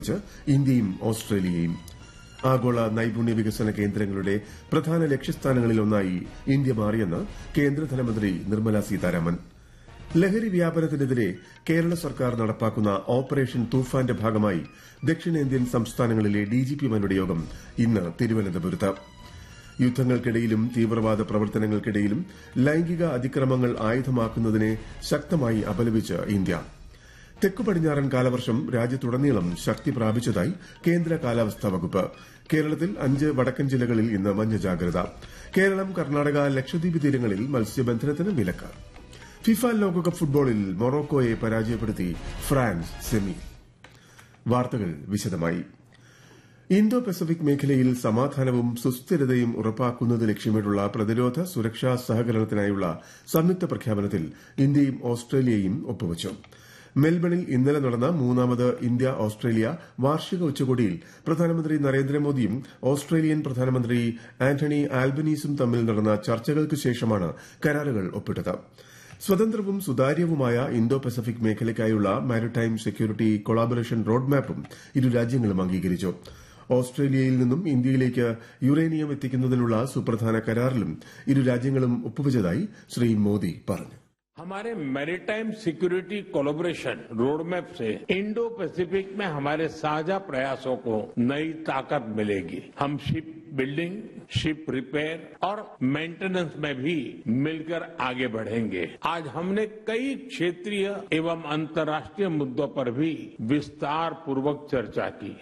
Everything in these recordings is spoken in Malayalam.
ച്ച് ഇന്ത്യയും ഓസ്ട്രേലിയയും ആഗോള നൈപുണ്യ വികസന കേന്ദ്രങ്ങളുടെ പ്രധാന ലക്ഷ്യസ്ഥാനങ്ങളിലൊന്നായി ഇന്ത്യ മാറിയെന്ന് കേന്ദ്ര ധനമന്ത്രി നിർമ്മല സീതാരാമൻ ലഹരി വ്യാപനത്തിനെതിരെ കേരള സർക്കാർ നടപ്പാക്കുന്ന ഓപ്പറേഷൻ തൂഫാന്റെ ഭാഗമായി ദക്ഷിണേന്ത്യൻ സംസ്ഥാനങ്ങളിലെ ഡിജിപിമാരുടെ യോഗം ഇന്ന് തിരുവനന്തപുരത്ത് യുദ്ധങ്ങൾക്കിടയിലും തീവ്രവാദ പ്രവർത്തനങ്ങൾക്കിടയിലും ലൈംഗിക അതിക്രമങ്ങൾ ആയുധമാക്കുന്നതിനെ ശക്തമായി അപലപിച്ച് ഇന്ത്യ തെക്കു പടിഞ്ഞാറൻ കാലവർഷം രാജ്യത്തുടനീളം ശക്തി പ്രാപിച്ചതായി കേന്ദ്ര കാലാവസ്ഥാ വകുപ്പ് കേരളത്തിൽ അഞ്ച് വടക്കൻ ജില്ലകളിൽ ഇന്ന് മഞ്ഞ ജാഗ്രത കേരളം കർണാടക ലക്ഷദ്വീപ് തീരങ്ങളിൽ മത്സ്യബന്ധനത്തിന് വിലക്ക് ഫിഫ ലോകകപ്പ് ഫുട്ബോളിൽ മൊറോക്കോയെ പരാജയപ്പെടുത്തി ഫ്രാൻസ് സെമി വാർത്തകൾ വിശദമായി ഇന്തോ പസഫിക് മേഖലയിൽ സമാധാനവും സുസ്ഥിരതയും ഉറപ്പാക്കുന്നത് ലക്ഷ്യമിട്ടുള്ള പ്രതിരോധ സുരക്ഷാ സഹകരണത്തിനായുള്ള സംയുക്ത പ്രഖ്യാപനത്തിൽ ഇന്ത്യയും ഓസ്ട്രേലിയയും ഒപ്പുവച്ചു മെൽബണിൽ ഇന്നലെ നടന്ന മൂന്നാമത് ഇന്ത്യ ഓസ്ട്രേലിയ വാർഷിക ഉച്ചകോടിയിൽ പ്രധാനമന്ത്രി നരേന്ദ്രമോദിയും ഓസ്ട്രേലിയൻ പ്രധാനമന്ത്രി ആന്റണി ആൽബനീസും തമ്മിൽ നടന്ന ചർച്ചകൾക്ക് ശേഷമാണ് കരാറുകൾ ഒപ്പിട്ടത് സ്വതന്ത്രവും സുതാര്യവുമായ ഇന്തോ പസഫിക് മേഖലയ്ക്കായുള്ള മാരിടൈം സെക്യൂരിറ്റി കൊളാബറേഷൻ റോഡ്മാപ്പും ഇരു രാജ്യങ്ങളും അംഗീകരിച്ചു ഓസ്ട്രേലിയയിൽ നിന്നും ഇന്ത്യയിലേക്ക് യുറേനിയം എത്തിക്കുന്നതിനുള്ള സുപ്രധാന കരാറിലും ഇരു രാജ്യങ്ങളും ഒപ്പുവച്ചതായി ശ്രീ മോദി പറഞ്ഞു हमारे मैरीटाइम सिक्योरिटी कोलोब्रेशन रोडमैप से इंडो पैसिफिक में हमारे साझा प्रयासों को नई ताकत मिलेगी हम शिप बिल्डिंग शिप रिपेयर और मेंटेनेंस में भी मिलकर आगे बढ़ेंगे आज हमने कई क्षेत्रीय एवं अंतर्राष्ट्रीय मुद्दों पर भी विस्तार पूर्वक चर्चा की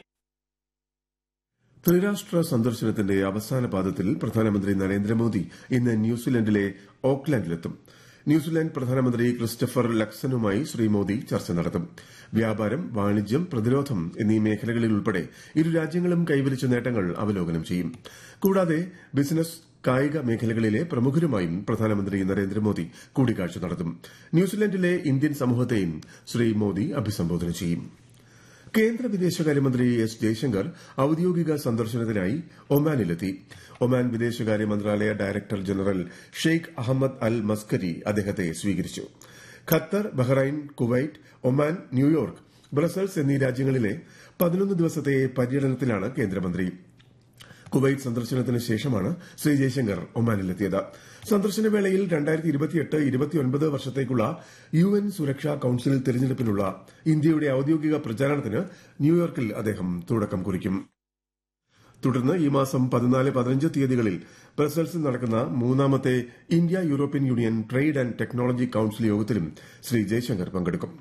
ത്രിരാഷ്ട്ര സന്ദർശനത്തിന്റെ അവസാന പാദത്തിൽ പ്രധാനമന്ത്രി നരേന്ദ്രമോദി ഇന്ന് ന്യൂസിലൻഡിലെ ഓക്ലാൻഡിലെത്തും ന്യൂസിലാൻഡ് പ്രധാനമന്ത്രി ക്രിസ്റ്റഫർ ലക്സനുമായി ശ്രീ മോദി ചർച്ച നടത്തും വ്യാപാരം വാണിജ്യം പ്രതിരോധം എന്നീ മേഖലകളിൽ ഉൾപ്പെടെ ഇരു രാജ്യങ്ങളും കൈവരിച്ച നേട്ടങ്ങൾ അവലോകനം ചെയ്യും കൂടാതെ ബിസിനസ് കായിക മേഖലകളിലെ പ്രമുഖരുമായും പ്രധാനമന്ത്രി നരേന്ദ്രമോദി കൂടിക്കാഴ്ച നടത്തും ന്യൂസിലൻഡിലെ ഇന്ത്യൻ സമൂഹത്തെയും ശ്രീ മോദി അഭിസംബോധന ചെയ്യും കേന്ദ്ര വിദേശകാര്യമന്ത്രി എസ് ജയശങ്കർ ഔദ്യോഗിക സന്ദർശനത്തിനായി ഒമാനിലെത്തി ഒമാൻ വിദേശകാര്യ മന്ത്രാലയ director general Sheikh Ahmed Al Maskari അദ്ദേഹത്തെ സ്വീകരിച്ചു Qatar Bahrain Kuwait Oman New York Brussels എന്നീ രാജ്യങ്ങളിലെ പതിനൊന്ന് ദിവസത്തെ പര്യടനത്തിലാണ് കേന്ദ്രമന്ത്രി കുവൈറ്റ് സന്ദർശനത്തിന് ശേഷമാണ് ശ്രീ ജയശങ്കർ ഒമാനിലെത്തിയത് സന്ദർശന വേളയിൽ വർഷത്തേക്കുള്ള യു എൻ സുരക്ഷാ കൌൺസിൽ തെരഞ്ഞെടുപ്പിനുള്ള ഇന്ത്യയുടെ ഔദ്യോഗിക പ്രചാരണത്തിന് ന്യൂയോർക്കിൽ അദ്ദേഹം തുടക്കം കുറിക്കും തുടർന്ന് ഈ മാസം പതിനാല് പതിനഞ്ച് തീയതികളിൽ ബ്രസൽസിൽ നടക്കുന്ന മൂന്നാമത്തെ India European Union trade and technology council യോഗത്തിലും ശ്രീ ജയശങ്കർ പങ്കെടുക്കും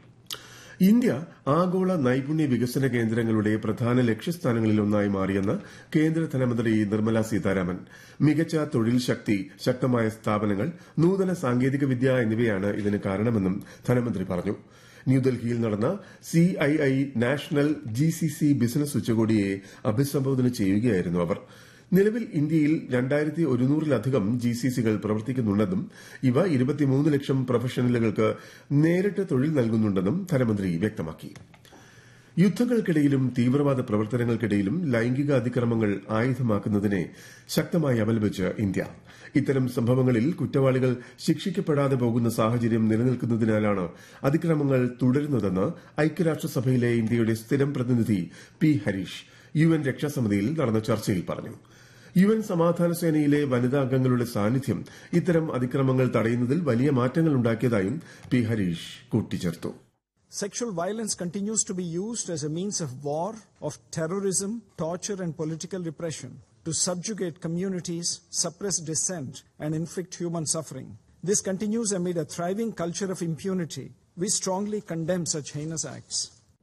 ഇന്ത്യ ആഗോള നൈപുണ്യ വികസന കേന്ദ്രങ്ങളുടെ പ്രധാന ലക്ഷ്യസ്ഥാനങ്ങളിലൊന്നായി മാറിയെന്ന് കേന്ദ്ര ധനമന്ത്രി നിർമ്മല സീതാരാമൻ മികച്ച തൊഴിൽ ശക്തി ശക്തമായ സ്ഥാപനങ്ങൾ നൂതന സാങ്കേതിക വിദ്യ എന്നിവയാണ് ഇതിന് കാരണമെന്നും ധനമന്ത്രി പറഞ്ഞു ന്യൂഡൽഹിയിൽ നടന്ന സിഐഐ നാഷണൽ ജിസിസി ബിസിനസ് ഉച്ചകോടിയെ അഭിസംബോധന ചെയ്യുകയായിരുന്നു അവർ നിലവിൽ ഇന്ത്യയിൽ രണ്ടായിരത്തി ഒരുന്നൂറിലധികം ജിസിസികൾ പ്രവർത്തിക്കുന്നുണ്ടെന്നും ഇവ ഇരുപത്തിമൂന്ന് ലക്ഷം പ്രൊഫഷണലുകൾക്ക് നേരിട്ട് തൊഴിൽ നൽകുന്നുണ്ടെന്നും ധനമന്ത്രി വ്യക്തമാക്കി യുദ്ധങ്ങൾക്കിടയിലും തീവ്രവാദ പ്രവർത്തനങ്ങൾക്കിടയിലും ലൈംഗിക അതിക്രമങ്ങൾ ആയുധമാക്കുന്നതിനെ ശക്തമായി അപലപിച്ച് ഇന്ത്യ ഇത്തരം സംഭവങ്ങളിൽ കുറ്റവാളികൾ ശിക്ഷിക്കപ്പെടാതെ പോകുന്ന സാഹചര്യം നിലനിൽക്കുന്നതിനാലാണ് അതിക്രമങ്ങൾ തുടരുന്നതെന്ന് ഐക്യരാഷ്ട്രസഭയിലെ ഇന്ത്യയുടെ സ്ഥിരം പ്രതിനിധി പി ഹരീഷ് യു എൻ രക്ഷാസമിതിയിൽ നടന്ന ചർച്ചയിൽ പറഞ്ഞു യു എൻ സമാധാന സേനയിലെ വനിതാ അംഗങ്ങളുടെ സാന്നിധ്യം ഇത്തരം അതിക്രമങ്ങൾ തടയുന്നതിൽ വലിയ മാറ്റങ്ങൾ ഉണ്ടാക്കിയതായും പി ഹരീഷ് കൂട്ടിച്ചേർത്തു Sexual violence continues to be used as a means of war, of terrorism, torture, and political repression to subjugate communities, suppress dissent, and inflict human suffering. This continues amid a thriving culture of impunity. We strongly condemn such heinous acts.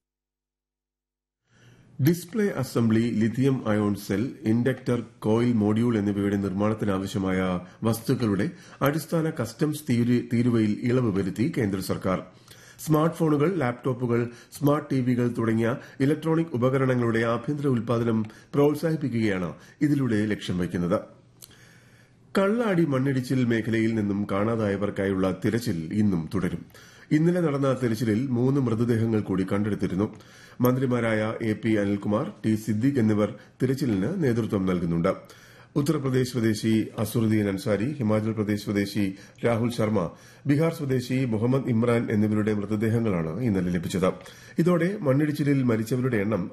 Display assembly lithium ion cell inductor coil module എന്നിവയുടെ നിർമ്മാണത്തിനാവശ്യമായ വസ്തുക്കളുടെ അടിസ്ഥാന കസ്റ്റംസ് തീരുവയിൽ ഇളവ് വരുത്തി കേന്ദ്ര സർക്കാർ സ്മാർട്ട് ഫോണുകൾ ലാപ്ടോപ്പുകൾ സ്മാർട്ട് ടിവികൾ തുടങ്ങിയ ഇലക്ട്രോണിക് ഉപകരണങ്ങളുടെ ആഭ്യന്തര ഉൽപാദനം പ്രോത്സാഹിപ്പിക്കുകയാണ് ഇതിലൂടെ ലക്ഷ്യം വയ്ക്കുന്നത് കള്ളാടി മണ്ണിടിച്ചിൽ മേഖലയിൽ നിന്നും കാണാതായവർക്കായുള്ള തിരച്ചിൽ ഇന്നും തുടരും ഇന്നലെ നടന്ന തിരച്ചിലിൽ മൂന്ന് മൃതദേഹങ്ങൾ കൂടി കണ്ടെടുത്തിരുന്നു മന്ത്രിമാരായ A P Anilkumar T Siddique എന്നിവർ തിരച്ചിലിന് നേതൃത്വം നൽകുന്നുണ്ട് ഉത്തർപ്രദേശ് സ്വദേശി അസുറുദ്ദീൻ അൻസാരി ഹിമാചൽ പ്രദേശ് സ്വദേശി രാഹുൽ ശർമ്മ ബീഹാർ സ്വദേശി മുഹമ്മദ് ഇമ്രാൻ എന്നിവരുടെ മൃതദേഹങ്ങളാണ് ഇന്നലെ ലഭിച്ചത് ഇതോടെ മണ്ണിടിച്ചിലിൽ മരിച്ചവരുടെ എണ്ണം